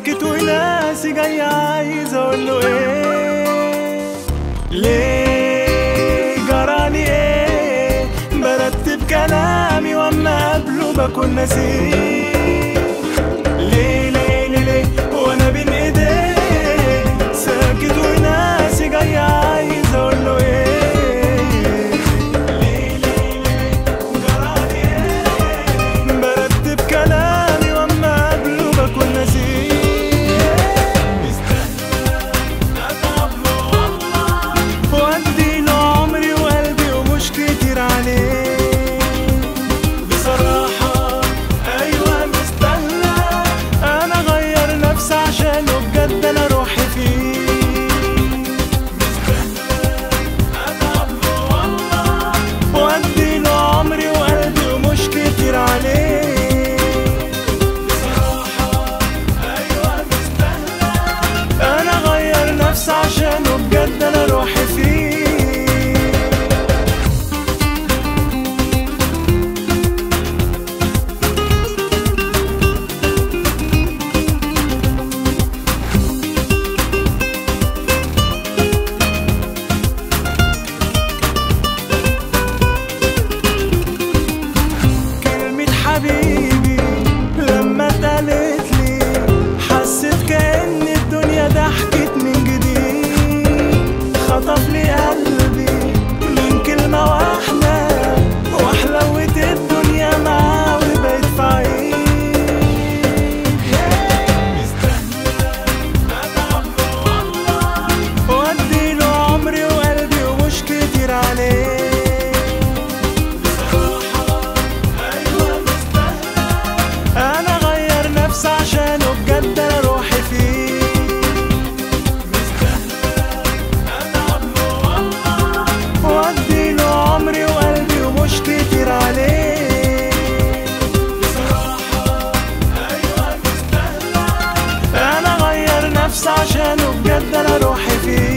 ساكت وناسي جاي عايز اقول له ايه ليه جرالي ايه برتب كلامي واما قبله بكون ناسيه ليه ليه ليه ليه وانا بين ايديه ساكت وناسي جاي عايز اقول له ايه ليه ليه ليه جرالي ايه برتب كلامي واما قبله بكون ناسيه وادي له عمري وقلبي ومش كتير عليه بصراحة أيوة مستاهلة أنا أغير نفسي عشانه بجد أنا روحي فيه مستاهلة أتعب له والله وأدي له عمري وقلبي ومش كتير عليه بصراحة أيوة مستاهلة أنا أغير نفسي عشانه بجد أنا روحي فيه كلمة حبيبي لما اتقالت لي حسيت كأن الدنيا ضحكت من جديد خطف لي قلبي من كلمة واحدة وحلوت الدنيا معاه وبقيت في عيد وادي له عمري وقلبي ومش كتير عليه انا غير نفسي عشانه بجد انا روحي فيه وادي له عمري وقلبي ومش كتير عليه انا غير نفسي عشانه بجد انا روحي فيه